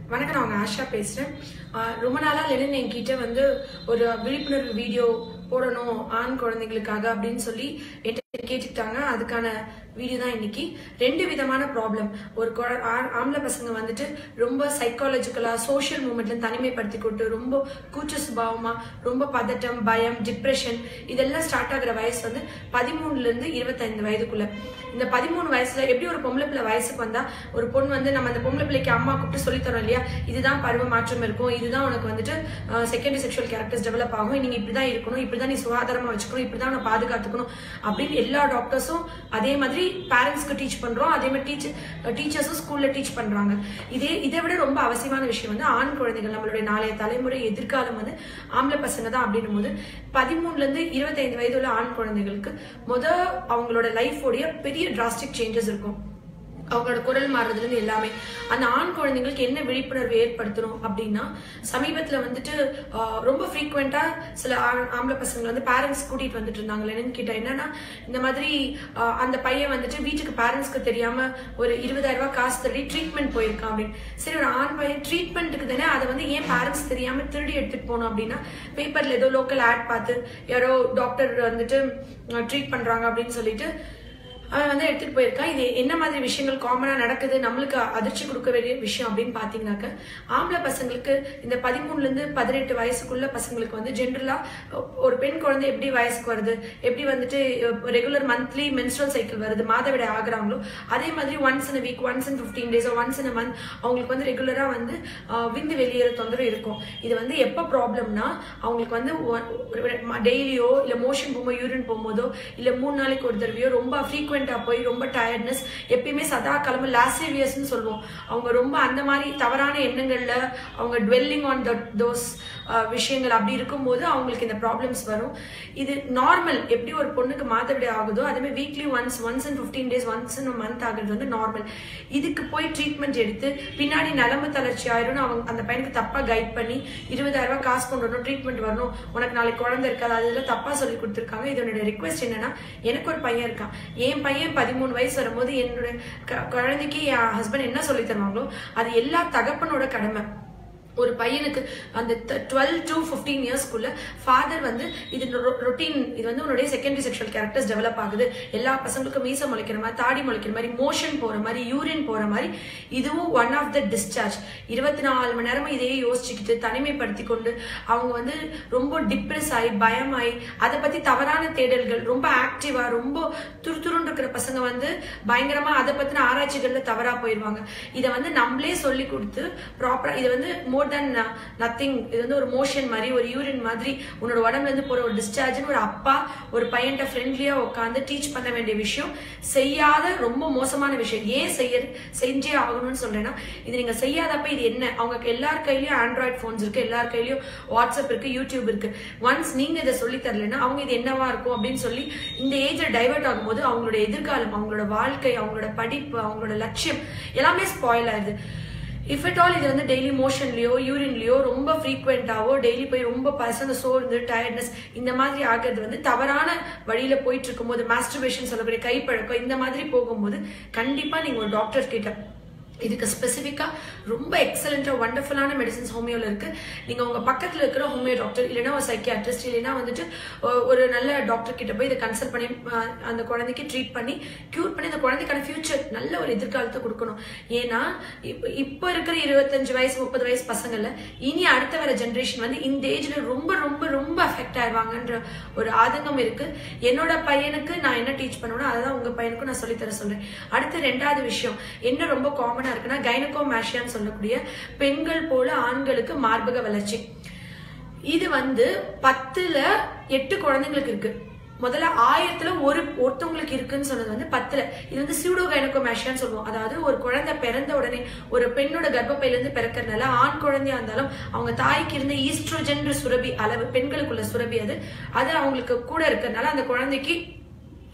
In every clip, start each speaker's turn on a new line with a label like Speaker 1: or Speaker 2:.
Speaker 1: வணக்கம் நான் உங்க ஆஷா பேசுறேன் ஆஹ் ரொம்ப நாளா லெனின் என்கிட்ட வந்து ஒரு விழிப்புணர்வு வீடியோ போடணும் ஆண் குழந்தைகளுக்காக அப்படின்னு சொல்லி என்கிட்ட கேட்டுக்கிட்டாங்க அதுக்கான வீடியோ தான் இன்னைக்கு ரெண்டு விதமான ப்ராப்ளம் ஒரு குழ- ஆ- ஆம்பளை பசங்க வந்துட்டு ரொம்ப சைக்காலஜிக்கலா சோஷியல் மூமெண்ட்ல தனிமைப்படுத்தி கொண்டு ரொம்ப கூச்ச சுபாவமா ரொம்ப பதட்டம் பயம் டிப்ரெஷன் இதெல்லாம் ஸ்டார்ட் ஆகுற வயசு வந்து பதிமூணுல இருந்து இருபத்தைந்து வயதுக்குள்ள இந்த பதிமூணு வயசுல எப்படி ஒரு பொம்பளை பிள்ளை வயசுக்கு வந்தா ஒரு பொண்ணு வந்து நம்ம அந்த பொம்பளை பிள்ளைக்கு அம்மா கூப்பிட்டு சொல்லி தரோம் இல்லையா இதுதான் பருவ மாற்றம் இருக்கும் இதுதான் உனக்கு வந்துட்டு செகண்டரி செக்ஷுவல் கேரக்டர்ஸ் டெவலப் ஆகும் நீங்க இப்படிதான் இருக்கணும் இப்படிதான் நீ சுகாதாரமா வச்சுக்கணும் இப்படிதான் உன்னை பாதுகாத்துக்கணும் அப்படின்னு எல்லா டாக்டர்ஸும் அதே மாதிரி பேரண்ட்ஸ்க்கு டீச் பண்றோம் அதே மாதிரி டீச்சர் டீச்சர்ஸும் ஸ்கூல்ல டீச் பண்றாங்க இதே இதை விட ரொம்ப அவசியமான விஷயம் வந்து ஆண் குழந்தைகள் நம்மளுடைய நாளைய தலைமுறை எதிர்காலம் வந்து ஆம்பளை பசங்க தான் அப்படின்னும் போது பதிமூணுல இருந்து இருபத்தைந்து வயது உள்ள ஆண் குழந்தைகளுக்கு முத அவங்களோட லைஃபோடைய பெரிய டிராஸ்டிக் சேஞ்சஸ் இருக்கும் அவங்களோட குரல் மாறுறதுல இருந்து எல்லாமே அந்த ஆண் குழந்தைங்களுக்கு என்ன விழிப்புணர்வு ஏற்படுத்தணும் அப்படின்னா சமீபத்துல வந்துட்டு ஆஹ், ரொம்ப ஃப்ரீக்வெண்டா சில ஆண்- ஆம்பளை பசங்க வந்து பேரண்ட்ஸ் கூட்டிட்டு வந்துட்டு இருந்தாங்க லெனின் கிட்ட என்னன்னா இந்த மாதிரி ஆஹ், அந்த பையன் வந்துட்டு வீட்டுக்கு பேரண்ட்ஸ்க்கு தெரியாம ஒரு இருபதாயிரம் ரூபாய் காசு தள்ளி ட்ரீட்மெண்ட் போயிருக்கான் அப்படின்னு சரி ஒரு ஆண் பையன் ட்ரீட்மெண்ட்டுக்கு தானே அதை வந்து ஏன் பேரண்ட்ஸ் தெரியாம திருடி எடுத்துட்டு போகணும் அப்படின்னா பேப்பர்ல ஏதோ லோக்கல் ஆட் பார்த்து யாரோ டாக்டர் வந்துட்டு ட்ரீட் பண்றாங்க அப்படின்னு சொல்லிட்டு அவன் வந்து எடுத்துட்டு போயிருக்கான் இது என்ன மாதிரி விஷயங்கள் காமனா நடக்குது நம்மளுக்கு அதிர்ச்சி கொடுக்க வேண்டிய விஷயம் அப்படின்னு பாத்தீங்கன்னாக்க ஆம்பளை பசங்களுக்கு இந்த பதிமூணுல இருந்து பதினெட்டு வயசுக்குள்ள பசங்களுக்கு வந்து ஜென்ரலா ஒரு பெண் குழந்தை எப்படி வயசுக்கு வருது எப்படி வந்துட்டு ரெகுலர் மந்த்லி மென்ஸ்ட்ரல் சைக்கிள் வருது மாதவிடை ஆகுறாங்களோ அதே மாதிரி once in week once in fifteen days once in month அவங்களுக்கு வந்து ரெகுலரா வந்து ஆஹ், விந்து வெளியேற தொந்தரவு இருக்கும் இது வந்து எப்போ ப்ராப்ளம்னா அவங்களுக்கு வந்து டெய்லியோ இல்ல மோஷன் போகும்போது யூரின் போகும்போதோ இல்ல மூணு நாளைக்கு ஒரு தடவையோ ரொம்ப ஃப்ரீக்வெண்டா போய் ரொம்ப டயர்ட்னஸ் எப்பயுமே சதா காலமும் லாசிவியஸ்னு சொல்லுவோம் அவங்க ரொம்ப அந்த மாதிரி தவறான எண்ணங்கள்ல அவங்க டுவெல்லிங் ஆன் தோஸ் விஷயங்கள் அப்படி இருக்கும்போது அவங்களுக்கு இந்த ப்ராப்ளம்ஸ் வரும் இது நார்மல் எப்படி ஒரு பொண்ணுக்கு மாதவிடை ஆகுதோ அதே மாதிரி weekly once once in fifteen days once in month ஆகுறது வந்து நார்மல் இதுக்கு போய் ட்ரீட்மெண்ட் எடுத்து பின்னாடி நரம்பு தளர்ச்சி ஆயிரும்னு அவங்க அந்த பையனுக்கு தப்பா கைட் பண்ணி இருபதாயிரம் ரூபாய் காசு கொண்டு வரணும் ட்ரீட்மெண்ட் வரணும் உனக்கு நாளைக்கு குழந்தை இருக்காது அதெல்லாம் தப்பா சொல்லி கொடுத்துருக்காங்க இதனுடைய ரிக்வெஸ்ட் என்னன்னா எனக்கு ஒரு பையன் இருக்கான் என் பையன் பதிமூணு வயசு வரும்போது என்னோட க- குழந்தைக்கு என் ஹஸ்பண்ட் என்ன சொல்லி தருவாங்களோ அது எல்லா தகப்பனோட கடமை ஒரு பையனுக்கு அந்த டுவெல் டு ஃபிஃப்டீன் இயர்ஸ்க்குள்ள ஃபாதர் வந்து இது ரொட்டீன் இது வந்து உன்னுடைய செகண்டரி செக்ஷுவல் கேரக்டர்ஸ் டெவலப் ஆகுது எல்லா பசங்களுக்கும் மீச முளைக்கிற மாதிரி தாடி முளைக்கிற மாதிரி மோஷன் போற மாதிரி யூரின் போற மாதிரி இதுவும் ஒன் ஆஃப் த டிஸ்சார்ஜ் இருபத்தி நாலு மணி நேரமும் இதையே யோசிச்சுக்கிட்டு தனிமைப்படுத்தி கொண்டு அவங்க வந்து ரொம்ப டிப்ரெஸ் ஆகி பயமாயி அதை பத்தி தவறான தேடல்கள் ரொம்ப ஆக்டிவா ரொம்ப துருதுருன்னு இருக்கிற பசங்க வந்து பயங்கரமா அதை பத்தின ஆராய்ச்சிகள்ல தவறா போயிருவாங்க இதை வந்து நம்மளே சொல்லி கொடுத்து ப்ராப்பரா இது வந்து மோர் தென் நத்திங் இது வந்து ஒரு மோஷன் மாதிரி ஒரு யூரின் மாதிரி உன்னோட உடம்புல இருந்து போற ஒரு டிஸ்சார்ஜ்னு ஒரு அப்பா ஒரு பையன்கிட்ட ஃப்ரெண்ட்லியா உட்காந்து டீச் பண்ண வேண்டிய விஷயம் செய்யாத ரொம்ப மோசமான விஷயம் ஏன் செய்ய செஞ்சே ஆகணும்னு சொல்றேன்னா இது நீங்க செய்யாதப்ப இது என்ன அவங்க எல்லார் கையிலயும் ஆண்ட்ராய்ட் போன்ஸ் இருக்கு எல்லார் கையிலயும் வாட்ஸ்அப் இருக்கு யூடியூப் இருக்கு ஒன்ஸ் நீங்க இதை சொல்லி தரலைன்னா அவங்க இது என்னவா இருக்கும் அப்படின்னு சொல்லி இந்த ஏஜ்ல டைவர்ட் ஆகும்போது அவங்களோட எதிர்காலம் அவங்களோட வாழ்க்கை அவங்களோட படிப்பு அவங்களோட லட்சியம் எல்லாமே ஸ்பாயில் ஆயிடுது இஃப் இட் ஆல் இது வந்து டெய்லி மோஷன்லயோ யூரின்லயோ ரொம்ப ஃப்ரீக்வெண்டாவோ டெய்லி போய் ரொம்ப பசங்க சோர்ந்து டயர்ட்னஸ் இந்த மாதிரி ஆகிறது வந்து தவறான வழியில போயிட்டு இருக்கும்போது மாஸ்டர்பேஷன் சொல்லக்கூடிய கைப்பழக்கம் இந்த மாதிரி போகும்போது கண்டிப்பா நீங்க ஒரு டாக்டர் கிட்ட இதுக்கு ஸ்பெசிஃபிக்கா ரொம்ப எக்ஸலண்டா வண்டர்ஃபுல்லான மெடிசன்ஸ் ஹோமியோல இருக்கு நீங்க உங்க பக்கத்துல இருக்கிற ஹோமியோ டாக்டர் இல்லைன்னா ஒரு சைக்கியாட்ரிஸ்ட் இல்லைன்னா வந்துட்டு ஒ- ஒரு நல்ல டாக்டர் கிட்ட போய் இதை கன்சல்ட் பண்ணி அஹ், அந்த குழந்தைக்கு ட்ரீட் பண்ணி கியூர் பண்ணி அந்த குழந்தைக்கான ஃபியூச்சர் நல்ல ஒரு எதிர்காலத்தை கொடுக்கணும் ஏன்னா இப்ப இப்ப இருக்கிற இருபத்தஞ்சு வயசு முப்பது வயசு பசங்கள்ல இனி அடுத்த வர ஜென்ரேஷன் வந்து இந்த ஏஜ்ல ரொம்ப ரொம்ப ரொம்ப அஃபெக்ட் ஆயிடுவாங்கன்ற ஒரு ஆதங்கம் இருக்கு என்னோட பையனுக்கு நான் என்ன டீச் பண்ணணும் அதை தான் உங்க பையனுக்கும் நான் சொல்லித்தர சொல்றேன் அடுத்து ரெண்டாவது விஷயம் என்ன ரொம்ப காமனா இருக்குன்னா கைனகோ மேஷியான்னு சொல்லக்கூடிய பெண்கள் போல ஆண்களுக்கு மார்பக வளர்ச்சி இது வந்து பத்துல எட்டு குழந்தைங்களுக்கு இருக்கு முதல்ல ஆயிரத்துல ஒரு ஒருத்தவங்களுக்கு இருக்குன்னு சொன்னது வந்து பத்துல இது வந்து சியூடோ கைனகோமேஷியான்னு சொல்லுவோம் அதாவது ஒரு குழந்தை பிறந்த உடனே ஒரு பெண்ணோட கர்ப்பப்பையில இருந்து பிறக்கறதுனால ஆண் குழந்தையா இருந்தாலும் அவங்க தாய்க்கு இருந்த ஈஸ்ட்ரோஜன் சுரபி அளவு பெண்களுக்குள்ள சுரபி அது அது அவங்களுக்கு கூட இருக்கறதுனால அந்த குழந்தைக்கு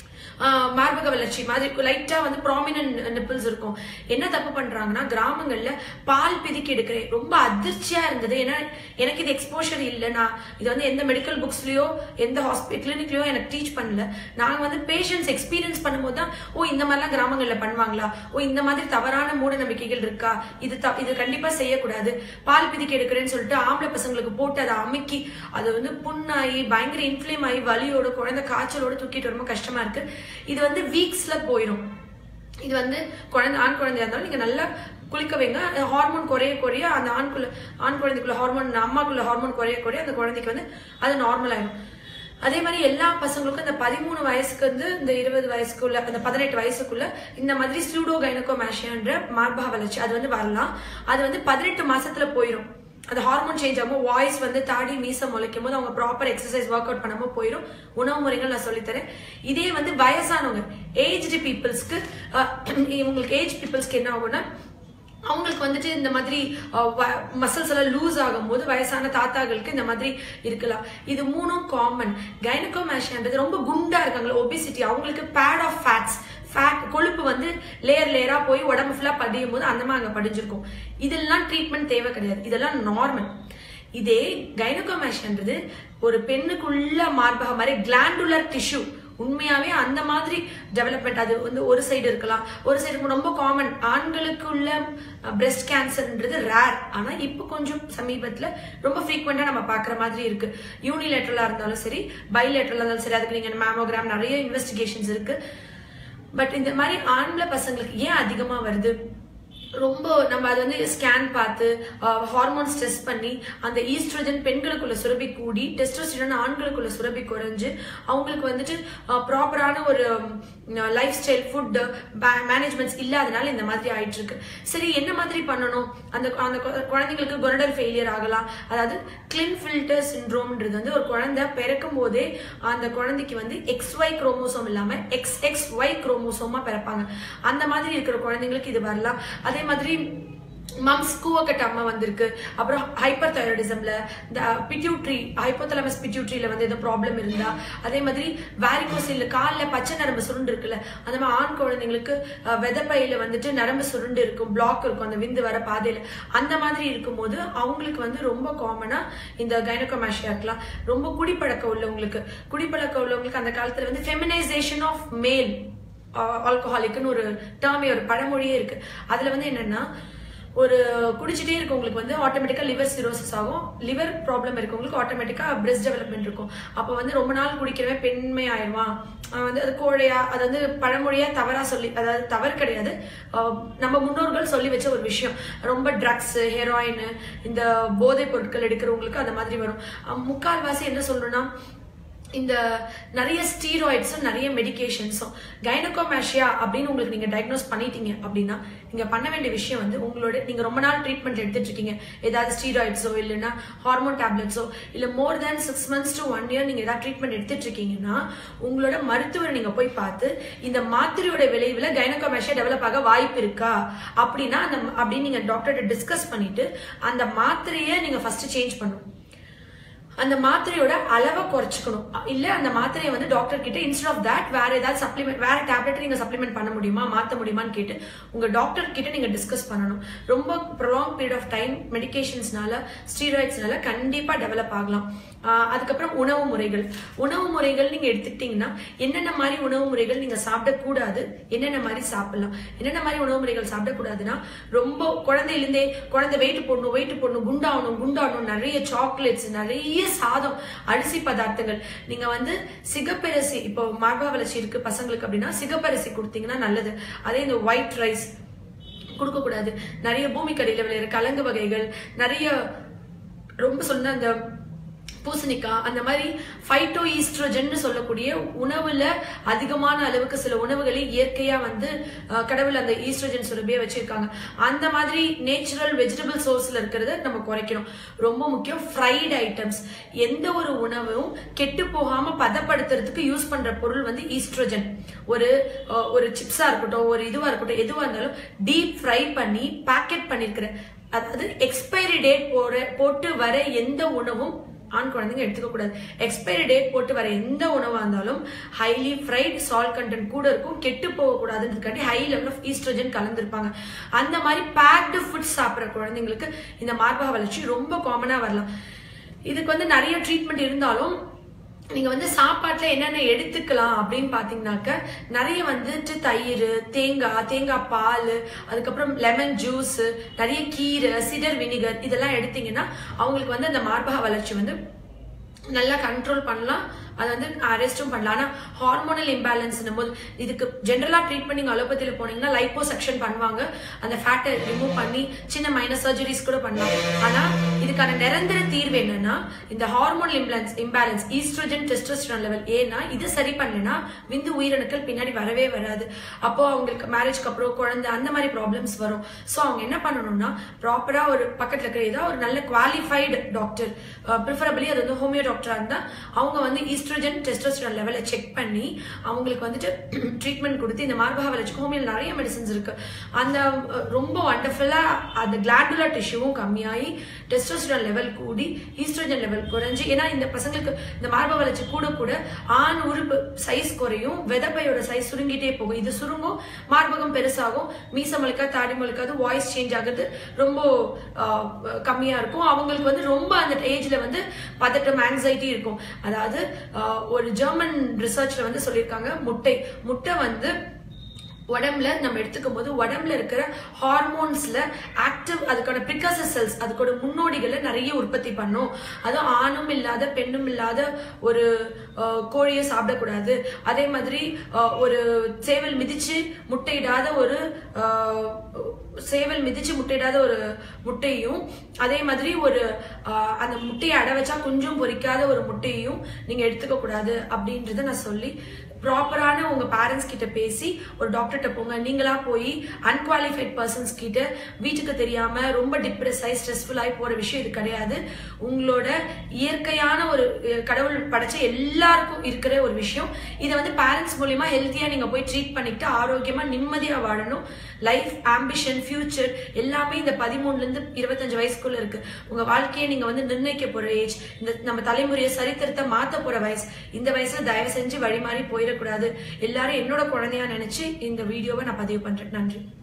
Speaker 1: ஆஹ், மார்பக வளர்ச்சி மாதிரி லைட்டா வந்து ப்ராமினன்ட் நிப்பிள்ஸ் இருக்கும் என்ன தப்பு பண்றாங்கன்னா கிராமங்கள்ல பால் பிதிக்கி எடுக்கிறேன் ரொம்ப அதிர்ச்சியா இருந்தது ஏன்னா எனக்கு இது எக்ஸ்போஷர் இல்லை நான் இது வந்து எந்த மெடிக்கல் புக்ஸ்லயோ எந்த ஹாஸ்பிட்டல் கிளினிக்லயோ எனக்கு டீச் பண்ணல நாங்க வந்து பேஷண்ட்ஸ் எக்ஸ்பீரியன்ஸ் பண்ணும்போது தான் ஓ இந்த மாதிரிலாம் கிராமங்கள்ல பண்ணுவாங்களா ஓ இந்த மாதிரி தவறான மூட நம்பிக்கைகள் இருக்கா இது த- இது கண்டிப்பா செய்யக்கூடாது பால் பிதிக்கி எடுக்கிறேன்னு சொல்லிட்டு ஆம்பளை பசங்களுக்கு போட்டு அதை அமுக்கி அது வந்து புண்ணாகி பயங்கர இன்ஃப்ளேம் ஆகி வலியோட குழந்தை காய்ச்சலோட தூக்கிட்டு ரொம்ப கஷ்டமா இருக்கு இது வந்து வீக்ஸ்ல போயிடும் இது வந்து குழந்தை ஆண் குழந்தையா இருந்தாலும் நீங்க நல்லா குளிக்க வைங்க ஹார்மோன் குறைய குறைய அந்த ஆண்குள்ள ஆண் குழந்தைக்குள்ள ஹார்மோன் அம்மாக்குள்ள ஹார்மோன் குறைய குறைய அந்த குழந்தைக்கு வந்து அது நார்மல் ஆயிடும் அதே மாதிரி எல்லா பசங்களுக்கும் இந்த பதிமூணு வயசுக்கு வந்து இந்த இருபது வயசுக்குள்ள அந்த பதினெட்டு வயசுக்குள்ள இந்த மாதிரி ஸ்லூடோ கைனகோமேஷியான்ற மார்பக வளர்ச்சி அது வந்து வரலாம் அது வந்து பதினெட்டு மாசத்துல போயிடும் அந்த ஹார்மோன் சேஞ்ச் ஆகும் வாய்ஸ் வந்து தாடி மீசம் முளைக்கும் போது அவங்க ப்ராப்பர் எக்ஸசைஸ் ஒர்க் அவுட் பண்ணாம போயிடும் உணவு முறைகள் நான் சொல்லித்தரேன் இதே வந்து வயசானவங்க ஏஜ்டு பீப்புள்ஸ்க்கு இவங்களுக்கு ஏஜ் பீப்புள்ஸ்க்கு என்ன ஆகும்னா அவங்களுக்கு வந்துட்டு இந்த மாதிரி மசில்ஸ் எல்லாம் லூஸ் ஆகும்போது வயசான தாத்தாக்களுக்கு இந்த மாதிரி இருக்கலாம் இது மூணும் காமன் கைனகோமேஷியான்றது ரொம்ப குண்டா இருக்காங்களா ஒபிசிட்டி அவங்களுக்கு பேட் ஆஃப் ஃபேட்ஸ் ஃபேட் கொழுப்பு வந்து லேயர் லேயரா போய் உடம்பு ஃபுல்லா படியும் போது அந்த மாதிரி அங்க படிஞ்சிருக்கும் இதெல்லாம் ட்ரீட்மெண்ட் தேவை கிடையாது இதெல்லாம் நார்மல் இதே கைனகோமேஷியான்றது ஒரு பெண்ணுக்குள்ள மார்பக மாதிரி கிளாண்டுலர் டிஷ்யூ உண்மையாவே அந்த மாதிரி டெவலப்மெண்ட் அது வந்து ஒரு சைடு இருக்கலாம் ஒரு சைடு ரொம்ப காமன் ஆண்களுக்கு உள்ள பிரஸ்ட் கேன்சர்ன்றது ரேர் ஆனா இப்போ கொஞ்சம் சமீபத்துல ரொம்ப ஃப்ரீக்வெண்டா நம்ம பாக்குற மாதிரி இருக்கு யூனிலேட்டரலா இருந்தாலும் சரி பைலேட்டரலா இருந்தாலும் சரி அதுக்கு நீங்க மேமோகிராம் நிறைய இன்வெஸ்டிகேஷன்ஸ் இருக்கு பட் இந்த மாதிரி ஆண்களை பசங்களுக்கு ஏன் அதிகமா வருது ரொம்ப நம்ம அது வந்து ஸ்கேன் பார்த்து ஹார்மோன்ஸ் டெஸ்ட் பண்ணி அந்த ஈஸ்ட்ரோஜன் பெண்களுக்குள்ள சுரபி கூடி டெஸ்டோஸ்டிரான் ஆண்களுக்குள்ள சுரபி குறைஞ்சு அவங்களுக்கு வந்துட்டு ப்ராப்பரான ஒரு லைஃப் ஸ்டைல் ஃபுட் மேனேஜ்மெண்ட்ஸ் இல்லாதனால இந்த மாதிரி ஆயிட்டு இருக்கு சரி என்ன மாதிரி பண்ணணும் அந்த அந்த கு- குழந்தைங்களுக்கு கொனடல் ஃபெயிலியர் ஆகலாம் அதாவது கிளின் ஃபில்டர் சிண்ட்ரோம்ன்றது வந்து ஒரு குழந்தை பிறக்கும் போதே அந்த குழந்தைக்கு வந்து எக்ஸ் ஒய் குரோமோசோம் இல்லாம எக்ஸ் எக்ஸ் ஒய் குரோமோசோமா பிறப்பாங்க அந்த மாதிரி இருக்கிற குழந்தைங்களுக்கு இது வரலாம் அதே மாதிரி மம்ஸ் கூவக்கட்ட அம்மா வந்திருக்கு அப்புறம் ஹைப்பர் தைராய்டிசம்ல இந்த பிட்யூட்ரி ஹைப்போதலமஸ் பிட்யூட்ரியில வந்து எதுவும் ப்ராப்ளம் இருந்தா அதே மாதிரி வேரிகோசில் காலில் பச்சை நரம்பு சுருண்டு இருக்குல்ல அந்த மாதிரி ஆண் குழந்தைங்களுக்கு அஹ், விதைப்பையில வந்துட்டு நரம்பு சுருண்டு இருக்கும் பிளாக் இருக்கும் அந்த விந்து வர பாதையில அந்த மாதிரி இருக்கும்போது அவங்களுக்கு வந்து ரொம்ப காமனா இந்த கைனகோமேஷியா இருக்கலாம் ரொம்ப குடிப்பழக்கம் உள்ளவங்களுக்கு குடிப்பழக்கம் உள்ளவங்களுக்கு அந்த காலத்துல வந்து ஃபெமினைசேஷன் ஆஃப் மேல் ஆல்கஹாலிக்னு ஒரு டேர்மே ஒரு பழமொழியே இருக்கு அதுல வந்து என்னன்னா ஒரு குடிச்சிட்டே இருக்கவங்களுக்கு வந்து ஆட்டோமேட்டிக்கா லிவர் சிரோசிஸ் ஆகும் லிவர் ப்ராப்ளம் இருக்கவங்களுக்கு ஆட்டோமேட்டிக்கா பிரெஸ்ட் டெவலப்மெண்ட் இருக்கும் அப்போ வந்து ரொம்ப நாள் குடிக்கிறவன் பெண்மை ஆயிடுவான் அவன் வந்து அது கோழையா அது வந்து பழமொழியா தவறா சொல்லி அதாவது தவறு கிடையாது ஆஹ் நம்ம முன்னோர்கள் சொல்லி வச்ச ஒரு விஷயம் ரொம்ப ட்ரக்ஸ் ஹெராயின் இந்த போதைப் பொருட்கள் எடுக்கிறவங்களுக்கு அந்த மாதிரி வரும் அஹ் முக்கால்வாசி என்ன சொல்லணும்னா இந்த நிறைய ஸ்டீராய்ட்ஸும் நிறைய மெடிகேஷன்ஸும் கைனகோமேஷியா அப்படின்னு உங்களுக்கு நீங்க டயக்னோஸ் பண்ணிட்டீங்க அப்படின்னா நீங்க பண்ண வேண்டிய விஷயம் வந்து உங்களோட நீங்க ரொம்ப நாள் ட்ரீட்மெண்ட் எடுத்துட்டு இருக்கீங்க ஏதாவது ஸ்டீராய்ட்ஸோ இல்லைன்னா ஹார்மோன் டேப்லெட்ஸோ இல்ல more than six months to one year நீங்க ஏதாவது ட்ரீட்மெண்ட் எடுத்துட்டு இருக்கீங்கன்னா உங்களோட மருத்துவரை நீங்க போய் பார்த்து இந்த மாத்திரையோட விளைவுல கைனகோமேஷியா டெவலப் ஆக வாய்ப்பு இருக்கா அப்படின்னா அந்த அப்படின்னு நீங்க டாக்டர்கிட்ட டிஸ்கஸ் பண்ணிட்டு அந்த மாத்திரையை நீங்க ஃபர்ஸ்ட் சேஞ்ச் பண்ணணும் அந்த மாத்திரையோட அளவை குறைச்சிக்கணும் இல்ல அந்த மாத்திரையை வந்து டாக்டர் கிட்ட இன்ஸ்டெட் ஆஃப் தட் வேற ஏதாவது சப்ளிமெண்ட் வேற டேப்லெட் நீங்க சப்ளிமெண்ட் பண்ண முடியுமா மாத்த முடியுமான்னு கேட்டு உங்க டாக்டர் கிட்ட நீங்க டிஸ்கஸ் பண்ணணும் ரொம்ப ப்ரொலாங் பீரியட் ஆஃப் டைம் மெடிகேஷன்ஸ்னால ஸ்டீராய்ட்ஸ்னால கண்டிப்பா டெவலப் ஆகலாம் ஆஹ் அதுக்கப்புறம் உணவு முறைகள் உணவு முறைகள் நீங்க எடுத்துக்கிட்டீங்கன்னா என்னென்ன மாதிரி உணவு முறைகள் நீங்க சாப்பிடக்கூடாது என்னென்ன மாதிரி சாப்பிடலாம் என்னென்ன மாதிரி உணவு முறைகள் சாப்பிடக்கூடாதுன்னா ரொம்ப குழந்தையிலேருந்தே குழந்தை வெயிட் போடணும் வெயிட் போடணும் குண்டாகணும் குண்டாகணும் நிறைய சாக்லேட்ஸ் நிறைய சாதம் அரிசி பதார்த்தங்கள் நீங்க வந்து சிகப்பரிசி இப்போ மார்பக வளர்ச்சி இருக்கு பசங்களுக்கு அப்படின்னா சிகப்பரிசி கொடுத்தீங்கன்னா நல்லது அதே இந்த ஒயிட் ரைஸ் கொடுக்கக்கூடாது நிறைய பூமிக்கடியில் விளையிற கலங்கு வகைகள் நிறைய ரொம்ப சொன்ன அந்த பூசணிக்காய் அந்த மாதிரி ஃபைட்டோ ஈஸ்ட்ரோஜன் சொல்லக்கூடிய உணவுல அதிகமான அளவுக்கு சில உணவுகளை இயற்கையா வந்து அஹ், கடவுள் அந்த ஈஸ்ட்ரோஜன் சுரபியை வச்சிருக்காங்க அந்த மாதிரி நேச்சுரல் வெஜிடபிள் சோர்ஸ்ல இருக்கிறத நம்ம குறைக்கணும் ரொம்ப முக்கியம் ஃப்ரைட் ஐட்டம்ஸ் எந்த ஒரு உணவும் கெட்டு போகாம பதப்படுத்துறதுக்கு யூஸ் பண்ற பொருள் வந்து ஈஸ்ட்ரோஜன் ஒரு அஹ், ஒரு சிப்ஸா இருக்கட்டும் ஒரு இதுவா இருக்கட்டும் எதுவா இருந்தாலும் டீப் ஃப்ரை பண்ணி பேக்கெட் பண்ணிருக்கிற அதாவது எக்ஸ்பைரி டேட் போற போட்டு வர எந்த உணவும் ஆண் குழந்தைங்க எடுத்துக்க கூடாது எக்ஸ்பைரி டேட் போட்டு வர எந்த உணவா இருந்தாலும் ஹைலி ஃப்ரைட் சால்ட் கண்டென்ட் கூட இருக்கும் கெட்டு போகக்கூடாதுன்றதுக்காண்டி ஹை லெவல் ஆஃப் ஈஸ்ட்ரோஜன் கலந்துருப்பாங்க அந்த மாதிரி பேக்டு ஃபுட் சாப்பிட்ற குழந்தைங்களுக்கு இந்த மார்பக வளர்ச்சி ரொம்ப காமனா வரலாம் இதுக்கு வந்து நிறைய ட்ரீட்மெண்ட் இருந்தாலும் நீங்க வந்து சாப்பாட்டுல என்னென்ன எடுத்துக்கலாம் அப்படின்னு பாத்தீங்கன்னாக்க நிறைய வந்துட்டு தயிர் தேங்காய் தேங்காய் பால் அதுக்கப்புறம் லெமன் ஜூஸ் நிறைய கீரை சிடர் வினிகர் இதெல்லாம் எடுத்தீங்கன்னா அவங்களுக்கு வந்து அந்த மார்பக வளர்ச்சி வந்து நல்லா கண்ட்ரோல் பண்ணலாம் அதை வந்து அரெஸ்டும் பண்ணலாம் ஆனா ஹார்மோனல் இம்பேலன்ஸ் போது இதுக்கு ஜென்ரலா ட்ரீட்மெண்ட் நீங்க அலோபதியில போனீங்கன்னா லைப்போ செக்ஷன் பண்ணுவாங்க அந்த ஃபேட்டை ரிமூவ் பண்ணி சின்ன மைனஸ் சர்ஜரிஸ் கூட பண்ணலாம் ஆனா இதுக்கான நிரந்தர தீர்வு என்னன்னா இந்த hormonal imbalance imbalance estrogen testosterone level ஏன்னா இது சரி பண்ணலனா விந்து உயிரணுக்கள் பின்னாடி வரவே வராது அப்போ அவங்களுக்கு மேரேஜ்க்கு அப்புறம் குழந்தை அந்த மாதிரி ப்ராப்ளம்ஸ் வரும் ஸோ அவங்க என்ன பண்ணணும்னா ப்ராப்பரா ஒரு பக்கத்துல இருக்கிற ஏதாவது ஒரு நல்ல குவாலிஃபைடு டாக்டர் ப்ரிஃபரபிளி அது வந்து ஹோமியோ டாக்டரா இருந்தா அவங்க வந்து ஈஸ்ட்ரோஜன் டெஸ்டோஸ்டரான் லெவலை செக் பண்ணி அவங்களுக்கு வந்துட்டு ட்ரீட்மெண்ட் கொடுத்து இந்த மார்பக வளர்ச்சிக்கு ஹோமியோல நிறைய மெடிசன்ஸ் இருக்கு அந்த அஹ், ரொம்ப வண்டர்ஃபுல்லா அந்த கிளாண்டுலர் டிஷ்யூவும் கம்மியாகி டெஸ்டோஸ்டரான் லெவல் கூடி ஈஸ்ட்ரோஜன் லெவல் குறைஞ்சு ஏன்னா இந்த பசங்களுக்கு இந்த மார்பக வளர்ச்சி கூட கூட ஆண் உறுப்பு சைஸ் குறையும் விதப்பையோட சைஸ் சுருங்கிட்டே போகும் இது சுருங்கும் மார்பகம் பெருசாகும் மீச முழுக்கா தாடி முழுக்காது வாய்ஸ் சேஞ்ச் ஆகுது ரொம்ப ஆஹ், கம்மியா இருக்கும் அவங்களுக்கு வந்து ரொம்ப அந்த ஏஜ்ல வந்து பதட்டம் ஆங்ஸைட்டி இருக்கும் அதாவது ஆஹ், ஒரு ஜெர்மன் ரிசர்ச்ல வந்து சொல்லியிருக்காங்க முட்டை முட்டை வந்து உடம்புல நம்ம எடுத்துக்கும் போது உடம்புல இருக்கிற ஹார்மோன்ஸ்ல ஆக்டிவ் அதுக்கான பிரிகாசர் செல்ஸ் அதுக்கோட முன்னோடிகளை நிறைய உற்பத்தி பண்ணும் அதுவும் ஆணும் இல்லாத பெண்ணும் இல்லாத ஒரு அஹ், கோழியை சாப்பிடக்கூடாது அதே மாதிரி அஹ், ஒரு சேவல் மிதிச்சு முட்டையிடாத ஒரு அஹ், சேவல் மிதிச்சு முட்டையிடாத ஒரு முட்டையும் அதே மாதிரி ஒரு அஹ், அந்த முட்டையை அடை வச்சா குஞ்சும் பொரிக்காத ஒரு முட்டையும் நீங்க எடுத்துக்க கூடாது அப்படின்றத நான் சொல்லி ப்ராப்பரான உங்க பேரண்ட்ஸ் கிட்ட பேசி ஒரு டாக்டர்கிட்ட போங்க நீங்களா போய் அன்குவாலிஃபைட் பர்சன்ஸ் கிட்ட வீட்டுக்கு தெரியாம ரொம்ப டிப்ரெஸ் ஆகி ஸ்ட்ரெஸ்ஃபுல் ஆகி போற விஷயம் இது கிடையாது உங்களோட இயற்கையான ஒரு அஹ், கடவுள் படைச்ச எல்லாருக்கும் இருக்கிற ஒரு விஷயம் இதை வந்து பேரண்ட்ஸ் மூலியமா ஹெல்த்தியா நீங்க போய் ட்ரீட் பண்ணிக்கிட்டு ஆரோக்கியமா நிம்மதியா வாழணும் லைஃப் ஆம்பிஷன் ஃபியூச்சர் எல்லாமே இந்த பதிமூணுல இருந்து இருபத்தஞ்சு வயசுக்குள்ள இருக்கு உங்க வாழ்க்கையை நீங்க வந்து நிர்ணயிக்க போற ஏஜ் இந்த நம்ம தலைமுறையை சரித்திரத்தை மாத்த போற வயசு இந்த வயசுல தயவு செஞ்சு வழிமாறி போயிடக்கூடாது எல்லாரும் என்னோட குழந்தையா நினைச்சு இந்த வீடியோவை நான் பதிவு பண்றேன் நன்றி